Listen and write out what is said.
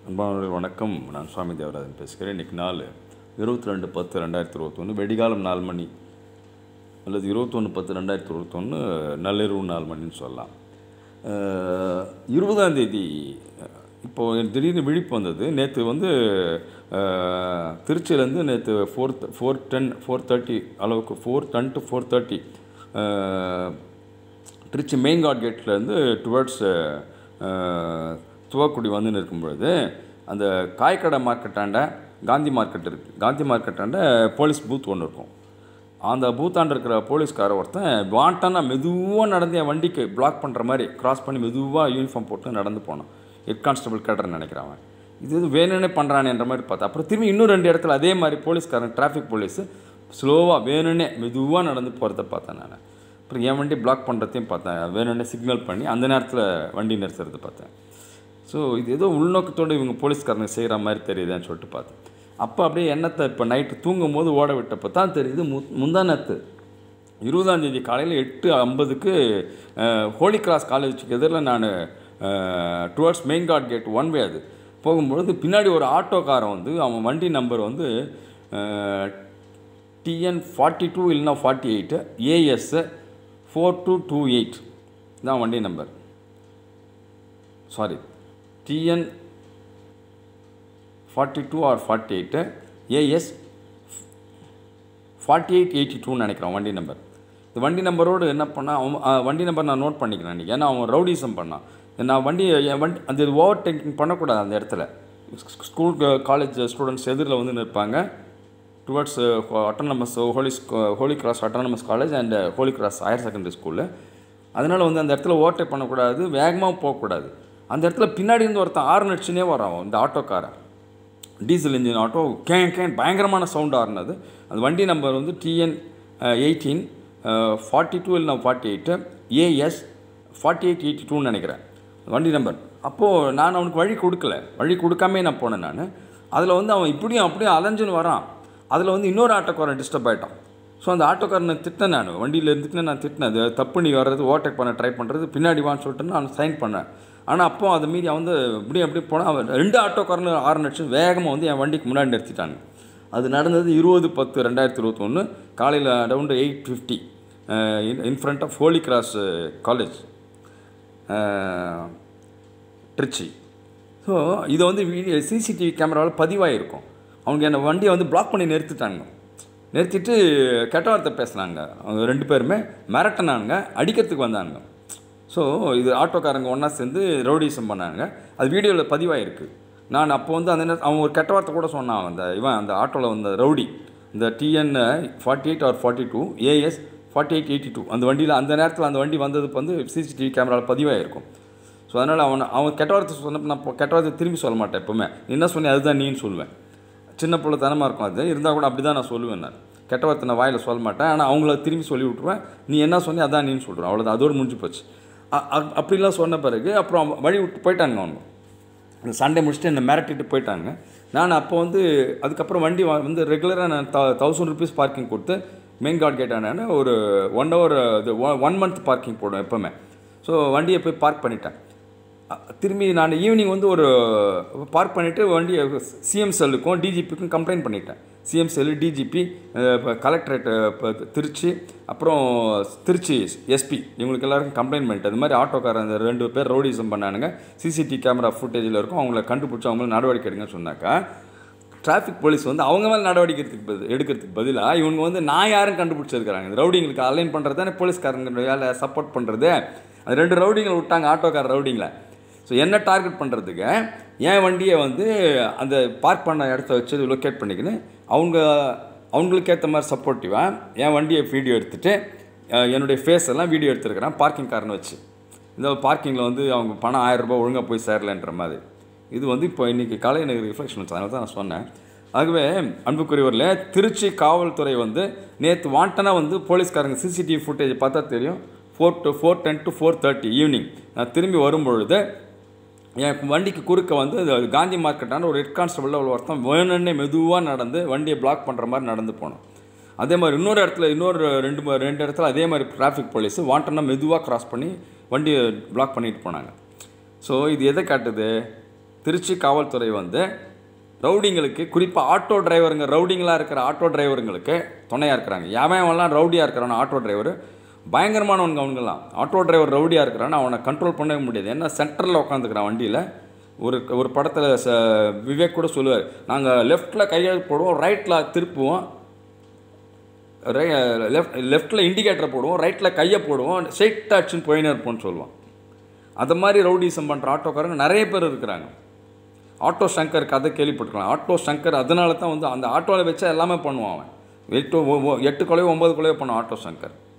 அன்பானவர்கள் வணக்கம் நான் சுவாமி தேவராஜன் பேசுகிறேன் இன்றைக்கி நாள் இருபத்தி ரெண்டு பத்து ரெண்டாயிரத்தி இருபத்தொன்று வெடிகாலம் நாலு மணி அல்லது இருபத்தொன்று பத்து ரெண்டாயிரத்தி இருபத்தொன்று நள்ளிரவு நாலு மணின்னு சொல்லலாம் அஹ், இருபதாம் தேதி இப்போது எனக்கு திடீர்னு விழிப்பு வந்தது நேற்று வந்து அஹ், திருச்சியிலேருந்து நேற்று four four ten four thirty அளவுக்கு four ten to four thirty Trichy main guard கேட்லேருந்து டுவர்ட்ஸ் துவக்குடி வந்து நிற்கும் பொழுது அந்த காய்கடை மார்க்கெட்டாண்ட காந்தி மார்க்கெட் இருக்குது காந்தி மார்க்கெட்டாண்ட போலீஸ் பூத் ஒன்று இருக்கும் அந்த பூத்தாண்ட இருக்கிற போலீஸ்கார ஒருத்தன் வாண்டானா மெதுவாக நடந்து என் வண்டிக்கு பிளாக் பண்ணுற மாதிரி கிராஸ் பண்ணி மெதுவாக யூனிஃபார்ம் போட்டு நடந்து போனான் ஹெட் கான்ஸ்டபிள் கேட்டர்னு நினைக்கிறேன் அவன் இது எது வேணும்னே பண்ணுறானேன்ற மாதிரி பார்த்தா அப்புறம் திரும்பி இன்னும் ரெண்டு இடத்துல அதே மாதிரி போலீஸ்காரன் டிராஃபிக் போலீஸு ஸ்லோவாக வேணும்னே மெதுவாக நடந்து போகிறத பார்த்தேன் நான் அப்புறம் என் வண்டி பிளாக் பண்ணுறதையும் பார்த்தேன் வேணும்னே சிக்னல் பண்ணி அந்த நேரத்தில் வண்டி நிறுத்துறது பார்த்தேன் ஸோ இது ஏதோ உள்நோக்கத்தோடு இவங்க போலீஸ்காரங்க செய்கிற மாதிரி தெரியுதுன்னு சொல்லிட்டு பார்த்தேன் அப்போ அப்படியே எண்ணத்தை இப்போ நைட்டு தூங்கும் போது ஓட விட்டப்போ தான் தெரியுது மு முந்தா நேத்து இருபதாம் தேதி காலையில் எட்டு ஐம்பதுக்கு ஹோலி கிராஸ் காலேஜுக்கு எதிரில் நான் towards main guard gate one way அது போகும்பொழுது பின்னாடி ஒரு ஆட்டோக்காரன் வந்து அவன் வண்டி நம்பர் வந்து டிஎன் ஃபார்ட்டி டூ இல்லைனா forty eight AS four two two eight தான் வண்டி number sorry TN forty two or forty eight AS forty eight eighty டூன்னு நினைக்கிறேன் வண்டி நம்பர் இந்த வண்டி நம்பரோடு என்ன பண்ணால் அவன் ஆ, வண்டி நம்பர் நான் நோட் பண்ணிக்கிறேன் அன்றைக்கி ஏன்னா அவன் ரவுடிசம் பண்ணான் நான் வண்டி என் வண்டி அந்த ஓவர் டேக்கிங் பண்ணக்கூடாது அந்த இடத்துல ஸ்கூல் காலேஜ் ஸ்டூடெண்ட்ஸ் எதிரில் வந்து நிற்பாங்க towards autonomous Holy Holy Cross autonomous college and Holy Cross higher secondary school அதனால் வந்து அந்த இடத்துல ஓவர்டேக் பண்ணக்கூடாது வேகமாக போகக்கூடாது அந்த இடத்துல பின்னாடி இருந்து ஒருத்தன் ஆறு நடிச்சுனே வரான் இந்த ஆட்டோக்காரன் டீசல் இன்ஜின் ஆட்டோ கேன் கேன் பயங்கரமான சவுண்ட் ஆறுனது அந்த வண்டி நம்பர் வந்து டிஎன் எயிட்டீன் ஃபார்ட்டி டூ இல்லை forty eight AS forty eight eighty டூன்னு நினைக்கிறேன் வண்டி நம்பர் அப்போது நான் அவனுக்கு வழி கொடுக்கல வழி கொடுக்காமே நான் போனேன் நான் அதில் வந்து அவன் இப்படியும் அப்படியும் அலைஞ்சுன்னு வரான் அதில் வந்து இன்னொரு ஆட்டோக்காரன் டிஸ்டர்ப் ஆகிட்டான் ஸோ அந்த ஆட்டோக்காரனை திட்டினேன் நான் வண்டியில் இருந்துட்டு நான் திட்டினேன் அது தப்பு நீ வர்றது ஓவர்டேக் பண்ண ட்ரை பண்ணுறது பின்னாடி வான்னு சொல்லிட்டு நான் சைன் பண்ணேன் ஆனால் அப்போ அதை மீறி அவன் வந்து இப்படி அப்படி போனால் அவன் ரெண்டு ஆட்டோக்காரனு ஆறு லட்சம் வேகமாக வந்து என் வண்டிக்கு முன்னாடி நிறுத்திட்டாங்க அது நடந்தது இருபது பத்து ரெண்டாயிரத்தி இருபத்தொன்று காலையில் around eight fifty in front of Holy Cross college Trichy so இதை வந்து வீடியோ சிசிடிவி கேமராவில் பதிவாகிருக்கும் அவங்க என்னை வண்டியை வந்து பிளாக் பண்ணி நிறுத்திட்டாங்க நிறுத்திட்டு கெட்ட வார்த்தை பேசுனாங்க அவங்க ரெண்டு பேருமே மிரட்டினானுங்க அடிக்கிறதுக்கு வந்தானுங்க ஸோ இது ஆட்டோக்காரங்க ஒன்றா சேர்ந்து ரவுடிசம் பண்ணாங்க அது வீடியோவில் பதிவாயிருக்கு நான் அப்போ வந்து அந்த நேரத்தில் அவன் ஒரு கெட்ட வார்த்தை கூட சொன்னான் அந்த இவன் அந்த ஆட்டோவில் வந்த ரவுடி இந்த TN forty eight or forty two AS forty eight eighty two அந்த வண்டியில் அந்த நேரத்தில் அந்த வண்டி வந்ததுக்கு வந்து சிசிடிவி கேமராவில் பதிவாயிருக்கும் ஸோ அதனால் அவன் அவன் கெட்ட வார்த்தை சொன்னப்போ நான் இப்போ கெட்ட வார்த்தை திரும்பி சொல்ல மாட்டேன் எப்போவுமே நீ என்ன சொன்னி அதுதான் நீன்னு சொல்லுவேன் சின்ன பிள்ளை தனமாக இருக்கும் அது இருந்தால் கூட அப்படி தான் நான் சொல்லுவேன் நான் கெட்ட வார்த்தை நான் வாயில் சொல்ல மாட்டேன் ஆனால் அவங்கள திரும்பி சொல்லி விட்ருவேன் நீ என்ன சொன்னி அதான் நீன்னு சொல்கிறேன் அவ்வளோதான் அதோடு முடிஞ்சு போச்சு அ- அ- அப்படிலாம் சொன்ன பிறகு அப்புறம் அவன் வழி விட்டு போயிட்டாங்க அவங்க இந்த சண்டே முடிச்சுட்டு என்னை மிரட்டிட்டு போயிட்டாங்க நான் அப்போ வந்து அதுக்கப்புறம் வண்டி வா- வந்து ரெகுலராக நான் த தௌசண்ட் ருபீஸ் பார்க்கிங் கொடுத்து மெயின் கார்டு கேட்டானு ஒரு ஒன் ஹவர் இது ஒன் மந்த் பார்க்கிங் போடுவேன் எப்போவுமே ஸோ வண்டியை போய் பார்க் பண்ணிட்டேன் அ- திரும்பி நான் ஈவினிங் வந்து ஒரு பார்க் பண்ணிவிட்டு வண்டி சிஎம் செல்லுக்கும் டிஜிபிக்கும் கம்ப்ளைண்ட் பண்ணிட்டேன் CM cell DGP collectorate Trichy அப்புறம் திருச்சி எஸ்பி இவங்களுக்கு எல்லாருக்கும் கம்ப்ளைண்ட் பண்ணிட்டேன் இது மாதிரி ஆட்டோக்காரன் அந்த ரெண்டு பேர் ரோடிசம் பண்ணானுங்க சிசிடிவி கேமரா ஃபுட்டேஜில் இருக்கும் அவங்கள கண்டுபிடிச்சி அவங்கள நடவடிக்கை எடுங்கன்னு சொன்னாக்கா டிராஃபிக் போலீஸ் வந்து அவங்க மேலே நடவடிக்கை எடுக்கிறதுக்கு பதில் எடுக்கிறதுக்கு பதிலாக இவங்க வந்து நான் யாரும் கண்டுபிடிச்சிருக்கிறாங்க இந்த ரவுடிங்களுக்கு அலைன் பண்ணுறது தானே போலீஸ்காரங்க வேலை சப்போர்ட் பண்ணுறது அது ரெண்டு ரவுடிங்களை விட்டாங்க ஆட்டோக்கார ரவுடிங்களை ஸோ என்ன டார்கெட் பண்ணுறதுக்கு என் வண்டியை வந்து அந்த பார்க் பண்ண இடத்த வச்சு லொக்கேட் பண்ணிக்கின்னு அவங்க அவங்களுக்கு ஏற்ற மாதிரி சப்போர்ட்டிவாக என் வண்டியை வீடியோ எடுத்துகிட்டு என்னுடைய ஃபேஸ் எல்லாம் வீடியோ எடுத்துருக்கிறேன் பார்க்கிங் காரனை வச்சு இந்த பார்க்கிங்கில் வந்து அவங்க பணம் ஆயிரம் ரூபாய் ஒழுங்காக போய் சேரலைன்ற மாதிரி இது வந்து இப்போ இன்றைக்கி காலை எனக்கு ரிஃப்ளெக்ஷன் வச்சு அதனால தான் நான் சொன்னேன் ஆகவே அன்புக்குரியவரில் திருச்சி காவல்துறை வந்து நேற்று வாண்டனாக வந்து போலீஸ்காரங்க சிசிடிவி ஃபுட்டேஜ் பார்த்தா தெரியும் four to four ten to four thirty evening நான் திரும்பி வரும்பொழுது என் வண்டிக்கு குறுக்க வந்து அது காந்தி மார்க்கெட்டான ஒரு ஹெட் கான்ஸ்டபிள் ஒருத்தன் வேணுன்னே மெதுவாக நடந்து வண்டியை பிளாக் பண்ணுற மாதிரி நடந்து போனோம் அதே மாதிரி இன்னொரு இடத்துல இன்னொரு ரெண்டு ம- ரெண்டு இடத்துல அதே மாதிரி டிராஃபிக் போலீஸ் வாண்டனாக மெதுவாக கிராஸ் பண்ணி வண்டியை பிளாக் பண்ணிட்டு போனாங்க ஸோ இது எதை காட்டுது திருச்சி காவல்துறை வந்து ரவுடிங்களுக்கு குறிப்பாக ஆட்டோ டிரைவருங்க ரவுடிங்களாக இருக்கிற ஆட்டோ டிரைவருங்களுக்கு துணையாக இருக்கிறாங்க எவன் அவன்லாம் ரவுடியாக இருக்கிறான் ஆட்டோ டிரைவர் பயங்கரமானவனுங்க அவனுங்கெல்லாம் ஆட்டோ டிரைவர் ரவுடியாக இருக்கிறான் அவனை கண்ட்ரோல் பண்ணவே முடியாது ஏன்னா சென்டரில் உட்காந்துக்கிறான் வண்டியில் ஒரு ஒரு படத்தில் ச விவேக் கூட சொல்லுவார் நாங்கள் லெஃப்ட்டில் கையெழுத்து போடுவோம் ரைட்டில் திருப்புவோம் லெஃப்ட் லெஃப்ட்டில் இண்டிகேட்டர் போடுவோம் ரைட்டில் கையை போடுவோம் ஸ்ட்ரெயிட் ஆச்சுன்னு போயினே இருப்போம்னு சொல்லுவான் அது மாதிரி ரவுடிசம் பண்ணுற ஆட்டோக்காரங்க நிறைய பேர் இருக்கிறாங்க ஆட்டோ சங்கர் கதை கேள்விப்பட்டிருக்கலாம் ஆட்டோ சங்கர் அதனால தான் வந்து அந்த ஆட்டோவில் வச்சா எல்லாமே பண்ணுவான் அவன் எட்டு ஒ- ஒ- எட்டு கொலையோ ஒம்பது கொலையோ பண்ணுவான் ஆட்டோ சங்கர்